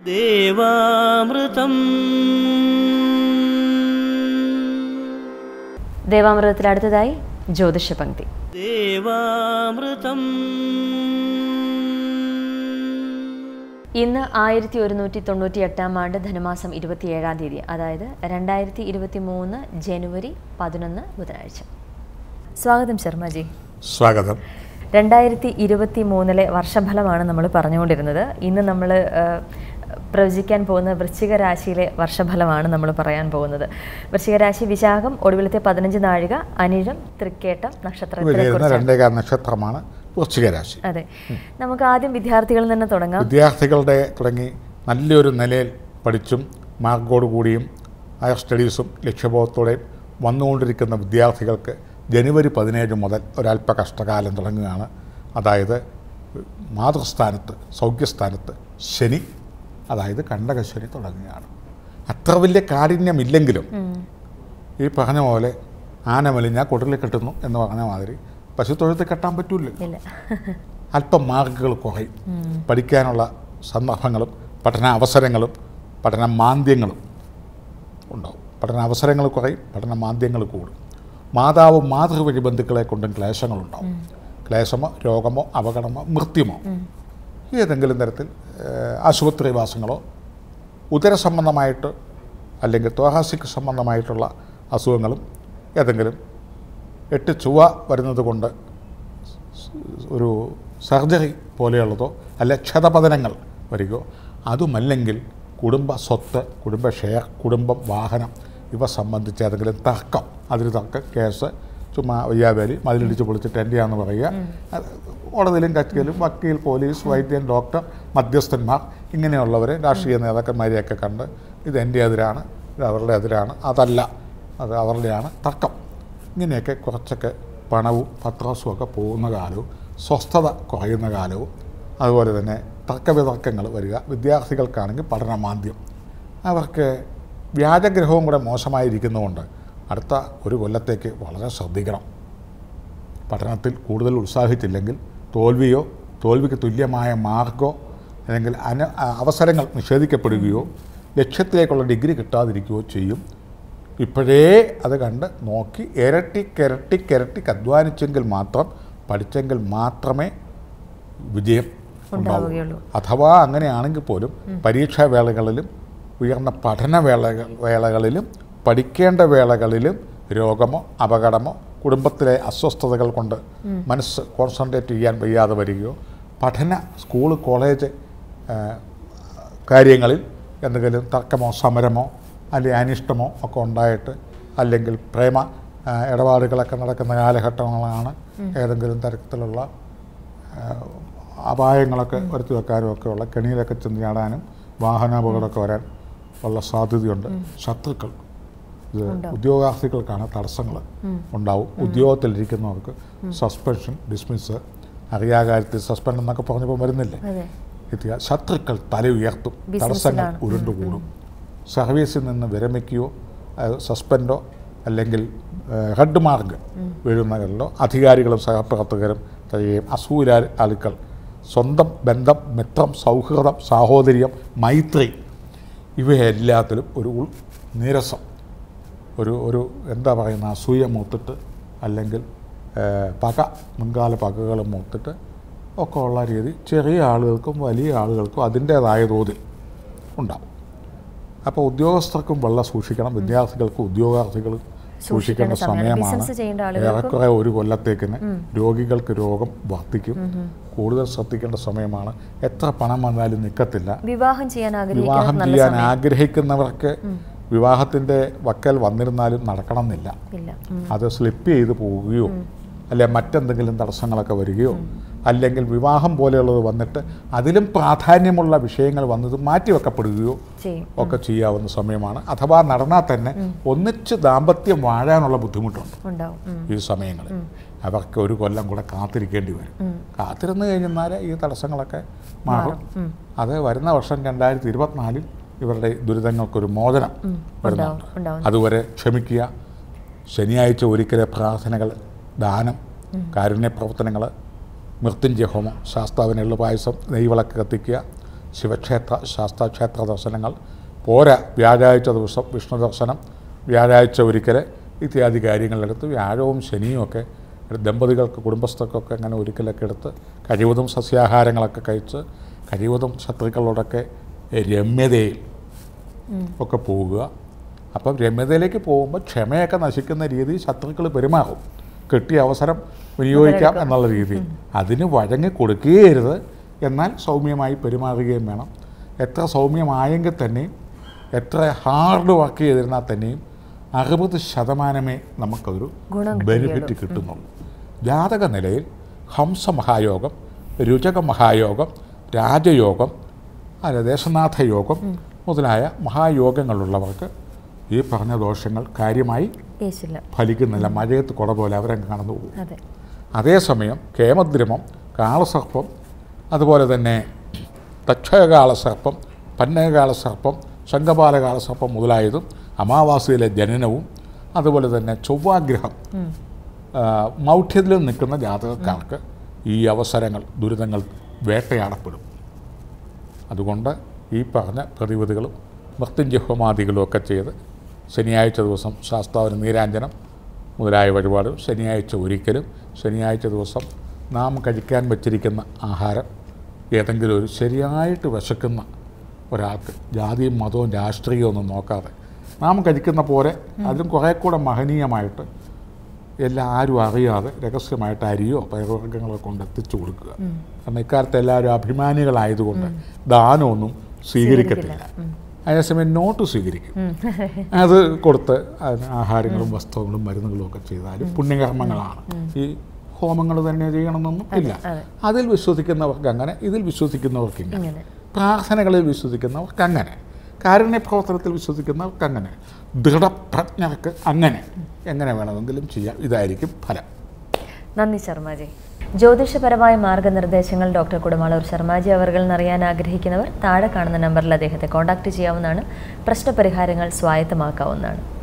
ദേവാമൃതം ദേവാമൃതത്തിൽ അടുത്തതായി ജ്യോതിഷ പങ്ക്തി ദേവാമൃതം ഇന്ന് ആയിരത്തി ഒരുന്നൂറ്റി തൊണ്ണൂറ്റി എട്ടാം ആണ്ട് ധനുമാസം ഇരുപത്തിയേഴാം തീയതി അതായത് രണ്ടായിരത്തി ഇരുപത്തി മൂന്ന് ജനുവരി പതിനൊന്ന് ബുധനാഴ്ച സ്വാഗതം ശർമ്മജി സ്വാഗതം രണ്ടായിരത്തി ഇരുപത്തി മൂന്നിലെ വർഷഫലമാണ് നമ്മൾ പറഞ്ഞുകൊണ്ടിരുന്നത് ഇന്ന് നമ്മൾ പ്രവചിക്കാൻ പോകുന്ന വൃശ്ചിക രാശിയിലെ വർഷഫലമാണ് നമ്മൾ പറയാൻ പോകുന്നത് വൃശ്ചിക രാശി വിശാഖം ഒടുവിലത്തെ പതിനഞ്ച് നാഴിക അനിഴം തൃക്കേട്ടം നക്ഷത്രത്തിനെ വരുന്ന കുറിച്ച് രണ്ടേകാൽ നക്ഷത്രമാണ് വൃശ്ചിക രാശി അതെ നമുക്ക് ആദ്യം വിദ്യാർത്ഥികളിൽ നിന്ന് തുടങ്ങാം വിദ്യാർത്ഥികളുടെ തുടങ്ങി നല്ലൊരു നിലയിൽ പഠിച്ചും മാർക്കോട് കൂടിയും ഹയർ സ്റ്റഡീസും ലക്ഷ്യബോധത്തോടെയും വന്നുകൊണ്ടിരിക്കുന്ന വിദ്യാർത്ഥികൾക്ക് ജനുവരി പതിനേഴ് മുതൽ ഒരല്പ കഷ്ടകാലം തുടങ്ങുകയാണ് അതായത് മാതൃസ്ഥാനത്ത് സൗഖ്യസ്ഥാനത്ത് ശനി അതായത് കണ്ടകശനി തുടങ്ങുകയാണ് അത്ര വലിയ കാഠിന്യമില്ലെങ്കിലും ഈ പറഞ്ഞ പോലെ ആന മെലിഞ്ഞാൽ കുടലിൽ കെട്ടുന്നു എന്ന് പറഞ്ഞ മാതിരി പശുത്തൊഴുത്ത് കെട്ടാൻ പറ്റൂല ഇല്ല അല്പം മാർക്കുകൾ കുറയും പഠിക്കാനുള്ള സന്ദർഭങ്ങളും പഠന അവസരങ്ങളും പഠന മാന്ദ്യങ്ങളും ഉണ്ടാവും പഠന അവസരങ്ങൾ കുറയും പഠന മാന്ദ്യങ്ങൾ കൂടും മാതാവ് മാതൃവഴി ബന്ധുക്കളെ കൊണ്ടും ക്ലേശങ്ങളുണ്ടാവും ക്ലേശമോ രോഗമോ അപകടമോ മൃത്യുമോ ഏതെങ്കിലും തരത്തിൽ ഏഹ്, ആശുപത്രിവാസങ്ങളോ ഉദര സംബന്ധമായിട്ട് അല്ലെങ്കിൽ തോഹാസിക് സംബന്ധമായിട്ടുള്ള അസുഖങ്ങളും ഏതെങ്കിലും എട്ട് ചുവ വരുന്നത് കൊണ്ട് ഒരു സർജറി പോലെയുള്ളതോ അല്ല ക്ഷതപതനങ്ങൾ വരികയോ അതുമല്ലെങ്കിൽ കുടുംബ സ്വത്ത് കുടുംബ ഷെയർ കുടുംബം വാഹനം ഇവ സംബന്ധിച്ച് ഏതെങ്കിലും തർക്കം അതിൽ തർക്കം കേസ് ചുമ്മാ വയ്യാവേലി മതിലിടിച്ച് പൊളിച്ചിട്ട് എൻ്റെയാന്ന് പറയുക അത് കോടതിയിലും കറ്റിയിലും വക്കീൽ പോലീസ് വൈദ്യൻ ഡോക്ടർ മധ്യസ്ഥന്മാർ ഇങ്ങനെയുള്ളവരെ രാഷ്ട്രീയ നേതാക്കന്മാരെയൊക്കെ കണ്ട് ഇത് എൻ്റെ എതിരാണ് ഇത് അവരുടെ എതിരാണ് അതല്ല അത് അവരുടെയാണ് തർക്കം ഇങ്ങനെയൊക്കെ കുറച്ചൊക്കെ പണവും പത്രാസും ഒക്കെ പോകുന്ന കാലവും സ്വസ്ഥത കുറയുന്ന കാലവും അതുപോലെ തന്നെ തർക്കവിതർക്കങ്ങൾ വരിക വിദ്യാർത്ഥികൾക്കാണെങ്കിൽ പഠനമാന്ദ്യം അവർക്ക് വ്യാജഗ്രഹവും കൂടെ മോശമായിരിക്കുന്നതുകൊണ്ട് അടുത്ത ഒരു കൊല്ലത്തേക്ക് വളരെ ശ്രദ്ധിക്കണം പഠനത്തിൽ കൂടുതൽ ഉത്സാഹിച്ചില്ലെങ്കിൽ തോൽവിയോ തോൽവിക്ക് തുല്യമായ മാർക്കോ അല്ലെങ്കിൽ അന അവസരങ്ങൾ നിഷേധിക്കപ്പെടുകയോ ലക്ഷ്യത്തിലേക്കുള്ള ഡിഗ്രി കിട്ടാതിരിക്കുകയോ ചെയ്യും ഇപ്പോഴേ അത് കണ്ട് നോക്കി ഇരട്ടിക്കിരട്ടിക്കിരട്ടിക്ക് അധ്വാനിച്ചെങ്കിൽ മാത്രം പഠിച്ചെങ്കിൽ മാത്രമേ വിജയം ഉണ്ടാവുകയുള്ളൂ. ഉണ്ടാവുകയുള്ളൂ അഥവാ അങ്ങനെയാണെങ്കിൽ പോലും പരീക്ഷാ വേളകളിലും ഉയർന്ന പഠന വേളകൾ വേളകളിലും പഠിക്കേണ്ട വേളകളിലും രോഗമോ അപകടമോ കുടുംബത്തിലെ അസ്വസ്ഥതകൾ കൊണ്ട് മനസ്സ് കോൺസെൻട്രേറ്റ് ചെയ്യാൻ വയ്യാതെ വരികയോ പഠന സ്കൂൾ കോളേജ് ആ, കാര്യങ്ങളിൽ എന്തെങ്കിലും തർക്കമോ സമരമോ അല്ലെങ്കിൽ അനിഷ്ടമോ ഒക്കെ ഉണ്ടായിട്ട് അല്ലെങ്കിൽ പ്രേമ ആ, ഇടപാടുകളൊക്കെ നടക്കുന്ന കാലഘട്ടങ്ങളാണ് ഏതെങ്കിലും തരത്തിലുള്ള ആ, അപായങ്ങളൊക്കെ വരുത്തി വെക്കാനും ഒക്കെ ഉള്ള കെണിയിലൊക്കെ ചെന്ന് ചാടാനും വാഹനാപകടമൊക്കെ വരാൻ ഉള്ള സാധ്യതയുണ്ട് ശത്രുക്കൾ ഇത് ഉദ്യോഗാർത്ഥികൾക്കാണ് തടസ്സങ്ങൾ ഉണ്ടാവും ഉദ്യോഗത്തിലിരിക്കുന്നവർക്ക് സസ്പെൻഷൻ ഡിസ്മിസ് അറിയാ കാര്യത്തിൽ സസ്പെൻഡ് എന്നൊക്കെ പറഞ്ഞപ്പോൾ വരുന്നില്ലേ അതെ എത്തിയ ശത്രുക്കൾ തല ഉയർത്തും തടസ്സങ്ങൾ ഉരുണ്ടുകൂടും സർവീസിൽ നിന്ന് വിരമിക്കുകയോ അത് സസ്പെൻഡോ അല്ലെങ്കിൽ ഏഹ്, ഹെഡ് മാർക്ക് വീഴുന്നവരിലോ അധികാരികളും സഹപ്രവർത്തകരും തരികയും അസൂര ആളുക്കൾ സ്വന്തം ബന്ധം മിത്രം സൗഹൃദം സാഹോദര്യം മൈത്രി ഇവയെല്ലാത്തിലും ഒരു ഉൾ നീരസം ഒരു ഒരു എന്താ പറയുന്ന അസൂയ മൂത്തിട്ട് അല്ലെങ്കിൽ ഏഹ്, പക മുൻകാല പകകൾ മൂത്തിട്ട് ഒക്കെ ഉള്ള രീതി ചെറിയ ആളുകൾക്കും വലിയ ആളുകൾക്കും അതിൻ്റേതായ തോതിൽ ഉണ്ടാവും അപ്പോൾ ഉദ്യോഗസ്ഥർക്കും വെള്ളം സൂക്ഷിക്കണം വിദ്യാർത്ഥികൾക്കും ഉദ്യോഗാർത്ഥികളും സൂക്ഷിക്കേണ്ട സമയമാണ് ബിസിനസ് ചെയ്യേണ്ട ആളുകൾക്കും ഏറെക്കുറെ ഒരു കൊല്ലത്തേക്കിന് രോഗികൾക്ക് രോഗം വർദ്ധിക്കും കൂടുതൽ ശ്രദ്ധിക്കേണ്ട സമയമാണ് എത്ര പണം വന്നാലും നിൽക്കത്തില്ല വിവാഹം ചെയ്യാൻ വിവാഹം ആഗ്രഹിക്കുന്ന നല്ല ചെയ്യാൻ സമയം ആഗ്രഹിക്കുന്നവർക്ക് വിവാഹത്തിൻ്റെ വക്കൽ വന്നിരുന്നാലും നടക്കണമെന്നില്ല ഇല്ല ഉം. അത് സ്ലിപ്പ് ചെയ്ത് പോവുകയോ അല്ലെ മറ്റെന്തെങ്കിലും തടസ്സങ്ങളൊക്കെ വരികയോ അല്ലെങ്കിൽ വിവാഹം പോലെയുള്ളത് വന്നിട്ട് അതിലും പ്രാധാന്യമുള്ള വിഷയങ്ങൾ വന്നത് മാറ്റിവെക്കപ്പെടുകയോ ചെയ്യും ഒക്കെ ചെയ്യാവുന്ന സമയമാണ് അഥവാ നടന്നാൽ തന്നെ ഒന്നിച്ച് ദാമ്പത്യം വാഴാനുള്ള ബുദ്ധിമുട്ടുണ്ട് ഉണ്ടാവും ഉം. ഈ സമയങ്ങളിൽ അവർക്ക് ഒരു കൊല്ലം കൂടെ കാത്തിരിക്കേണ്ടി വരും കാത്തിരുന്ന് കഴിഞ്ഞാൽ ഈ തടസ്സങ്ങളൊക്കെ മാറും അത് വരുന്ന വർഷം രണ്ടായിരത്തി ഇരുപത്തിനാലിൽ ഇവരുടെ ദുരിതങ്ങൾക്കൊരു മോചനം വരുന്നുണ്ട് ഉണ്ടാവും. അതുവരെ ക്ഷമിക്കുക ശനിയാഴ്ച ഒരിക്കലെ പ്രാർത്ഥനകൾ ദാനം കാരുണ്യ പ്രവർത്തനങ്ങൾ മൃത്യുഞ്ജയ ഹോമം ശാസ്താവിന് എള്ളു പായസം നെയ്വിളക്ക് കത്തിക്കുക ശിവക്ഷേത്ര ശാസ്താക്ഷേത്ര ദർശനങ്ങൾ പോരാ വ്യാഴാഴ്ച ദിവസം വിഷ്ണു ദർശനം വ്യാഴാഴ്ച ഒരിക്കൽ ഇത്യാദി കാര്യങ്ങളിലെടുത്ത് വ്യാഴവും ശനിയും ഒക്കെ ദമ്പതികൾക്ക് കുടുംബസ്ഥർക്കൊക്കെ അങ്ങനെ ഒരിക്കലൊക്കെ എടുത്ത് കഴിവതും സസ്യാഹാരങ്ങളൊക്കെ കഴിച്ച് കഴിവതും ശത്രുക്കളോടൊക്കെ രമ്യതയിൽ ഒക്കെ പോവുക അപ്പം രമ്യതയിലേക്ക് പോകുമ്പോൾ ക്ഷമയൊക്കെ നശിക്കുന്ന രീതിയിൽ ശത്രുക്കൾ പെരുമാറും കിട്ടിയ അവസരം വിനിയോഗിക്കാം എന്നുള്ള രീതിയിൽ അതിന് വഴങ്ങി കൊടുക്കുകയരുത് എന്നാൽ സൗമ്യമായി പെരുമാറുകയും വേണം എത്ര സൗമ്യമായെങ്കിൽ തന്നെയും എത്ര ഹാർഡ് വർക്ക് ചെയ്തിരുന്നാൽ തന്നെയും അറുപത് ശതമാനമേ നമുക്കൊരു ഗുണം ബെനിഫിറ്റ് കിട്ടുന്നുള്ളൂ ജാതക നിലയിൽ ഹംസ മഹായോഗം രുചക മഹായോഗം രാജയോഗം അല്ല ദേശനാഥ യോഗം മുതലായ മഹായോഗങ്ങളുള്ളവർക്ക് ഈ പറഞ്ഞ ദോഷങ്ങൾ കാര്യമായി യേശില്ല ഫലിക്കുന്നില്ല മഴയത്ത് കുട പോലെ അവരങ്ങ് കടന്നു പോകും അതെ അതേസമയം കേമദ്രമം കാളസർപ്പം അതുപോലെ തന്നെ തക്ഷകാളസർപ്പം പന്നകാളസർപ്പം ശംഖപാലകാളസർപ്പം മുതലായതും അമാവാസിയിലെ ജനനവും അതുപോലെ തന്നെ ചൊവ്വാഗ്രഹം ആ, മൗഢ്യത്തിൽ നിൽക്കുന്ന ജാതകക്കാർക്ക് ഈ അവസരങ്ങൾ ദുരിതങ്ങൾ വേട്ടയാടപ്പെടും അതുകൊണ്ട് ഈ പറഞ്ഞ പ്രതിവിധികളും മൃത്യുഞ്ജഹോമാദികളും ഒക്കെ ചെയ്ത് ശനിയാഴ്ച ദിവസം ശാസ്താവിന് നീരാഞ്ജനം മുതലായ വഴിപാട് ശനിയാഴ്ച ഒരിക്കലും ശനിയാഴ്ച ദിവസം നാം കഴിക്കാൻ വച്ചിരിക്കുന്ന ആഹാരം ഏതെങ്കിലും ഒരു ശരിയായിട്ട് വിശക്കുന്ന ഒരാൾക്ക് ജാതിയും മതവും രാഷ്ട്രീയവും ഒന്നും നോക്കാതെ നാം കഴിക്കുന്ന പോലെ അതിലും കുറേ കൂടെ മഹനീയമായിട്ട് എല്ലാം ആരും അറിയാതെ രഹസ്യമായിട്ട് അരിയോ പയറുവർഗ്ഗങ്ങളോ കൊണ്ട് എത്തിച്ചു കൊടുക്കുക കാരണം ഇക്കാലത്ത് എല്ലാവരും അഭിമാനികളായതുകൊണ്ട് ദാനമൊന്നും സ്വീകരിക്കത്തില്ല അതേസമയം നോട്ട് സ്വീകരിക്കും അത് കൊടുത്ത് അതിന് ആഹാരങ്ങളും വസ്ത്രങ്ങളും മരുന്നുകളും ഒക്കെ ചെയ്താലും പുണ്യകർമ്മങ്ങളാണ് ഈ ഹോമങ്ങൾ തന്നെ ചെയ്യണമെന്നൊന്നും ഇല്ല അതിൽ വിശ്വസിക്കുന്നവർക്ക് അങ്ങനെ ഇതിൽ വിശ്വസിക്കുന്നവർക്ക് ഇങ്ങനെ ഇങ്ങനെ പ്രാർത്ഥനകളിൽ വിശ്വസിക്കുന്നവർക്ക് അങ്ങനെ കാരുണ്യ പ്രവർത്തനത്തിൽ വിശ്വസിക്കുന്നവർക്ക് അങ്ങനെ ദൃഢപ്രജ്ഞർക്ക് അങ്ങനെ എങ്ങനെ വേണമെങ്കിലും ചെയ്യാം ഇതായിരിക്കും ഫലം നന്ദി ശർമാജി ജ്യോതിഷപരമായ മാർഗനിർദ്ദേശങ്ങൾ ഡോക്ടർ കുടമാളൂർ ശർമാജി അവർകൾ അറിയാൻ ആഗ്രഹിക്കുന്നവർ താഴെ കാണുന്ന നമ്പറിൽ അദ്ദേഹത്തെ കോൺടാക്ട് ചെയ്യാവുന്നതാണ് പ്രശ്നപരിഹാരങ്ങൾ സ്വായത്തമാക്കാവുന്നതാണ്